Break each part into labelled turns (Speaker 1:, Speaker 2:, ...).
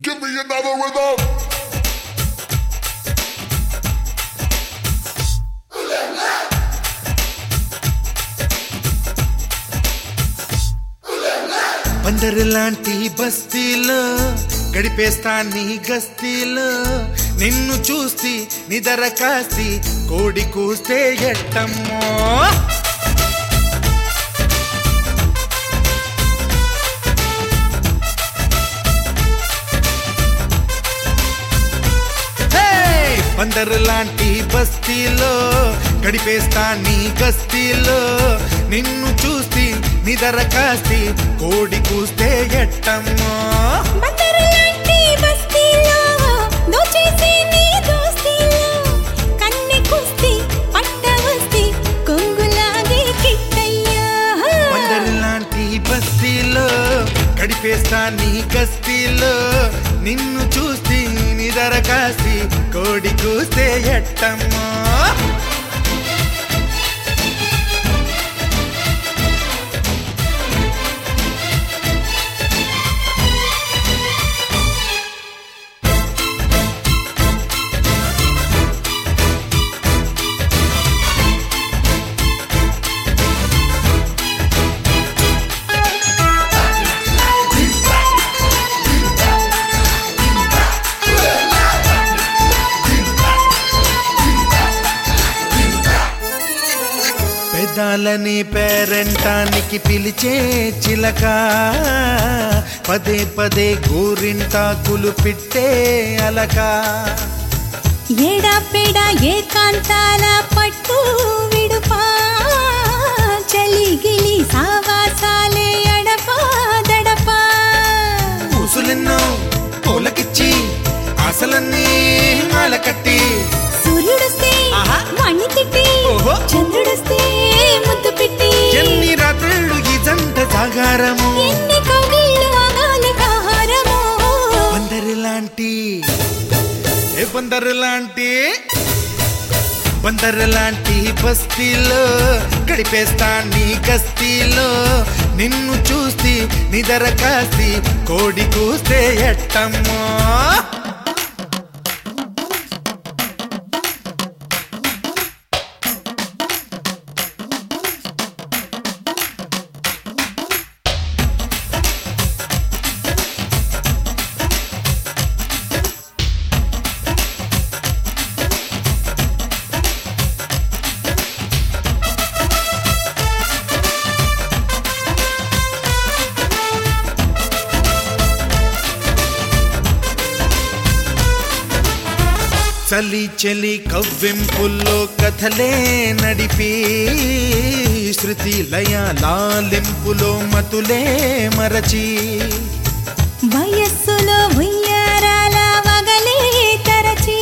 Speaker 1: Give me another rhythm.
Speaker 2: Bandar లాంటి బస్తీలో గడిపేస్తా నీ గస్తీలో నిన్ను చూసి నిదర కాసి కోడి కూస్తే ఎట్టమ్మో హే! బందరు లాంటి బస్తీలో గడిపేస్తా నీ గస్తీలో నిన్ను చూసి నిదర కాసి కోడి కూస్తే ఎట్టమ్మో
Speaker 3: బందరులాంటి బస్తీలో దోచేసి నీ దోస్తీలో కన్నె కుస్తీ పట్ట వస్తీ కొంగులాగే కిట్టయ్యా
Speaker 2: బందరు లాంటి బస్తీలో గడిపేస్తా నీ గస్తీలో నిన్ను చూసి నిదర కాసి కోడి కూస్తే ఎట్టమ్మో పెదాలని పేరంటానికి పిలిచే చిలక పదే పదే గోరింటాకులు పిట్టే అలక
Speaker 3: ఏడా పెడా ఏకాంతాల పట్టు విడుపా చలిగిలి సావాసాలే అడపా దడపా
Speaker 2: పూసులెన్నో పూలకిచ్చి ఆశలన్నీ మాలకట్టి
Speaker 3: సూర్యుడొస్తే
Speaker 2: ఆహా.
Speaker 3: వాణ్ణి తిట్టి
Speaker 2: ఓహో.
Speaker 3: చంద్రుడొస్తే ముద్దు పెట్టి
Speaker 2: ఎన్ని రాత్రుళ్ళు ఈ జంట జాగారము
Speaker 3: ఎన్ని కౌగిళ్ళు ఆగాలి కాహారము
Speaker 2: బందరు లాంటి ఏ బందరు లాంటి బందరు లాంటి బస్తీలో గడిపేస్తా నీ గస్తీలో నిన్ను చూసి నిదర కాసి కోడి కూస్తే ఎట్టమ్మో చలి చలి కవ్వెంపుల్లో కథలే నడిపి శృతి లయ లాలింపులో మతులే మరచి
Speaker 3: వయస్సులో ఉయ్యారాల వగలే తరచి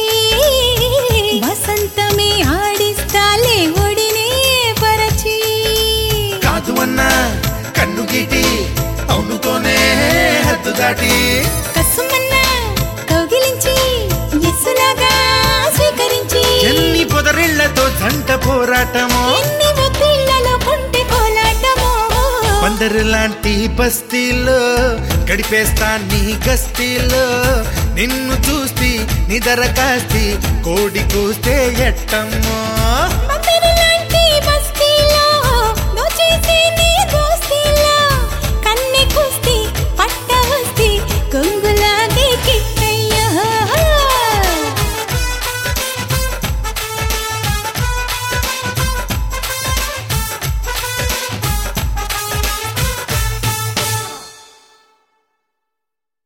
Speaker 3: వసంతమే ఆడిస్తాలే ఒడినే పరచి
Speaker 2: కాదు అన్నా కన్ను గీటి అవునుతోనే హద్దు దాటి
Speaker 3: కసుమన్న కౌగిలించి ఎస్సులాగా స్వీకరించి
Speaker 2: ఎన్ని పొదరిళ్లతో జంట పోరాటమో
Speaker 3: ఎన్ని ఒత్తిళ్లలో కొంటె కోలాటమో
Speaker 2: బందరు లాంటి బస్తీలో గడిపేస్తా నీ గస్తీలో నిన్ను చూసి నిదర కాసి కోడి కూస్తే ఎట్టమ్మో
Speaker 3: బందరులాంటి